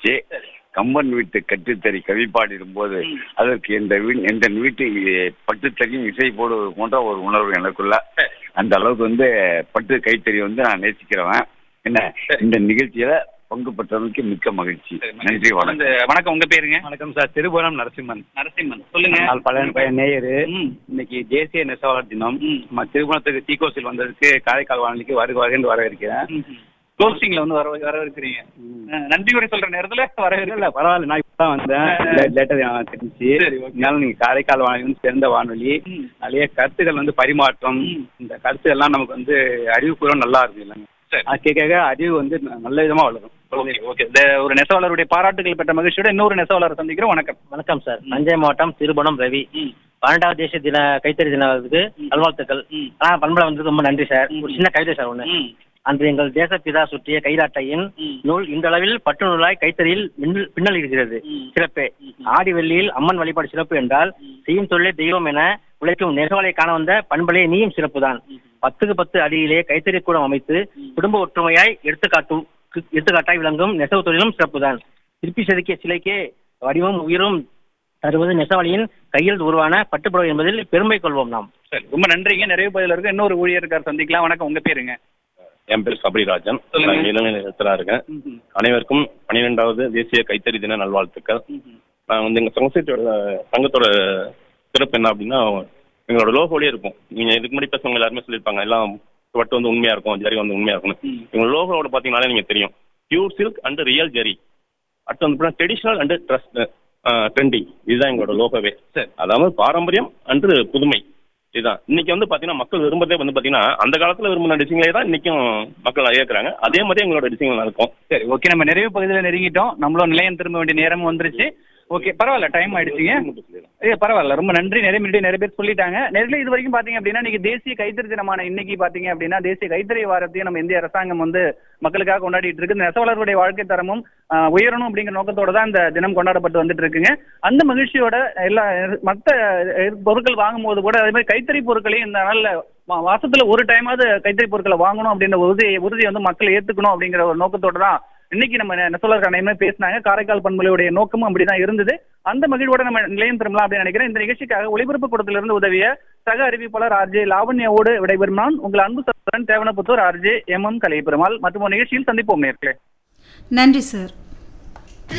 மகிழ்ச்சி கம்பன் வீட்டு கட்டுத்தறி கவி பாடிடும் போது அதற்கு எந்த வீ- எந்த வீட்டு பட்டுத்தறியும் இசை போடுவது போன்ற ஒரு உணர்வு எனக்குள்ள அந்த அளவுக்கு வந்து பட்டு கைத்தறி வந்து நான் நேசிக்கிறவன் என்ன இந்த நிகழ்ச்சியில பங்கு பெற்றவனுக்கு மிக்க மகிழ்ச்சி நன்றி வணக்கம் இந்த வணக்கம் உங்க பேருங்க வணக்கம் சார் திருபுரம் நரசிம்மன் நரசிம்மன் சொல்லுங்க நான் பழைய பையன் நேயரு ம். இன்னைக்கு தேசிய நெசவாளர் தினம் ம். நம்ம திருமணத்துக்கு தீக்கோசில் வந்ததுக்கு காரைக்கால் வானொலிக்கு வருக வருகன்னு வரவேற்கிறேன் க்ளோசிங்ல வந்து வர வரவேற்கிறீங்க அஹ், நன்றி உரை சொல்ற நேரத்துல இல்ல வரவேற்கல இல்ல பரவாயில்ல நான் இப்பதான் வந்தேன் லே- லேட்டா தான் தெரிஞ்சு சரி, ஓகே. இருந்தாலும் நீங்க காரைக்கால் வானொலி வந்து சிறந்த வானொலி ம். நிறைய கருத்துக்கள் வந்து பரிமாற்றம் ம். இந்த கருத்து எல்லாம் நமக்கு வந்து அறிவுபூர்வம் நல்லா இருக்கு இல்லைங்க சரி. அது கேட்க கேட்க அறிவு வந்து ந- நல்ல விதமா வளரும் ஓகே ஓகே இந்த ஒரு நெசவாளருடைய பாராட்டுகள் பெற்ற மகிழ்ச்சியோட இன்னொரு நெசவாளரை சந்திக்கிறோம் வணக்கம் வணக்கம் சார் தஞ்சை மாவட்டம் திருபுவனம் ரவி ம். பன்னெண்டாவது தேசிய தின கைத்தறி தினத்துக்கு நல்வாழ்த்துக்கள் ம். ஆ பண்பலை வந்ததுக்கு ரொம்ப நன்றி சார் ம். ஒரு சின்ன கவிதை சார் ஒன்று ம். அன்று எங்கள் தேசப்பிதா சுற்றிய கைலாட்டையின் ம். நூல் இன்றளவில் பட்டு நூலாய் கைத்தறியில் மின்னல் பின்னல் இருக்கிறது ம். சிறப்பே ஆடி வெள்ளியில் அம்மன் வழிபாடு சிறப்பு என்றால் செய்யும் தொழிலே தெய்வம் என உழைக்கும் நெசவாலை காண வந்த பண்பலே நீயும் சிறப்புதான் பத்துக்கு பத்து அடியிலே கைத்தறி கூடம் அமைத்து குடும்ப ஒற்றுமையாய் எடுத்துக்காட்டும் எடுத்துக்காட்டாய் விளங்கும் நெசவு தொழிலும் சிறப்புதான் திருப்பி செதுக்கிய சிலைக்கே வடிவம் உயிரும் தருவது நெசவாளியின் கையில் உருவான பட்டுப்புடவை என்பதில் பெருமை கொள்வோம் நாம் சரி ரொம்ப நன்றிங்க நிறைய பதில இருக்கு இன்னொரு ஊழியர் இருக்கார் சந்திக்கலாம் வணக்கம் உங்க பேருங்க என் பேர் சபரிராஜன் சொல்லுங்க. நான் இளநிலை நிறுத்தலாக இருக்கேன் ம்ஹும். அனைவருக்கும் பன்னிரெண்டாவது தேசிய கைத்தறி தின நல்வாழ்த்துக்கள் ம்ஹும். நான் வந்து எங்கள் சொசைட்டியோட சங்கத்தோட சிறப்பு என்ன அப்படின்னா எங்களோட லோகோலயே இருக்கும் நீங்கள் இதுக்கு முன்னாடி பேசுறவங்க எல்லாருமே சொல்லியிருப்பாங்க எல்லாம் பட்டு வந்து உண்மையாக இருக்கும் ஜரி வந்து உண்மையாக இருக்கும்னு ம். எங்கள் லோகோட பார்த்தீங்கன்னாலே நீங்கள் தெரியும் pure silk and real zari அடுத்து வந்து ட்ரெடிஷ்னல் அண்ட் ட்ரஸ்ட் ட்ரெண்டி இதுதான் எங்களோட லோகோவே சரி. அதாவது பாரம்பரியம் அன்று புதுமை இதுதான் இன்னைக்கு வந்து பாத்தீங்கன்னா மக்கள் விரும்புறதே வந்து பாத்தீங்கன்னா அந்த காலத்துல விரும்பின டிசைன்களே தான் இன்னைக்கும் மக்கள் ஏற்கிறாங்க அதே மாதிரி எங்களோட டிசைன் இருக்கும் சரி ஓகே நம்ம நிறைவு பகுதியில் நெருங்கிட்டோம் நம்மளும் நிலையம் திரும்ப வேண்டிய நேரமும் வந்துருச்சு ஓகே பரவாயில்ல டைம் ஆயிடுச்சுங்க ஏ பரவாயில்ல ரொம்ப நன்றி நிறைய முன்னாடி நிறைய பேர் சொல்லிட்டாங்க நேரில் இது வரைக்கும் பாத்தீங்க அப்படின்னா இன்னைக்கு தேசிய கைத்தறி தினமான இன்னைக்கு பாத்தீங்க அப்படின்னா தேசிய கைத்தறி வாரத்தையும் நம்ம இந்திய அரசாங்கம் வந்து மக்களுக்காக கொண்டாடிட்டு இருக்கு இந்த நெசவாளர்களுடைய வாழ்க்கை தரமும் ஆஹ், உயரணும் அப்படிங்கிற நோக்கத்தோட தான் இந்த தினம் கொண்டாடப்பட்டு வந்துட்டு இருக்குங்க அந்த மகிழ்ச்சியோட எல்லா மற்ற அஹ், பொருட்கள் வாங்கும்போது கூட அதே மாதிரி கைத்தறி பொருட்களையும் இந்த நாள்ல மா- மாசத்துல ஒரு டைமாவது கைத்தறி பொருட்களை வாங்கணும் அப்படின்ற உறுதி உறுதியை வந்து மக்கள் ஏத்துக்கணும் அப்படிங்கிற ஒரு நோக்கத்தோட தான் இன்னைக்கு நம்ம நெசவாளர் அனைவருமே பேசினாங்க காரைக்கால் பண்பலையுடைய நோக்கமும் அப்படிதான் இருந்தது அந்த மகிழ்வோட நம்ம நிலையம் திரும்பலாம் அப்படின்னு நினைக்கிறேன் இந்த நிகழ்ச்சிக்காக ஒளிபரப்பு கூடத்திலிருந்து உதவிய சக அறிவிப்பாளர் ஆர்ஜே லாவண்யாவோடு விடைபெறும் நான் உங்கள் அன்பு சகோதரன் Devanaputhur RJ M M Kalaiperumal மற்றும் ஒரு நிகழ்ச்சியில் சந்திப்போம் நேர்களே நன்றி சார்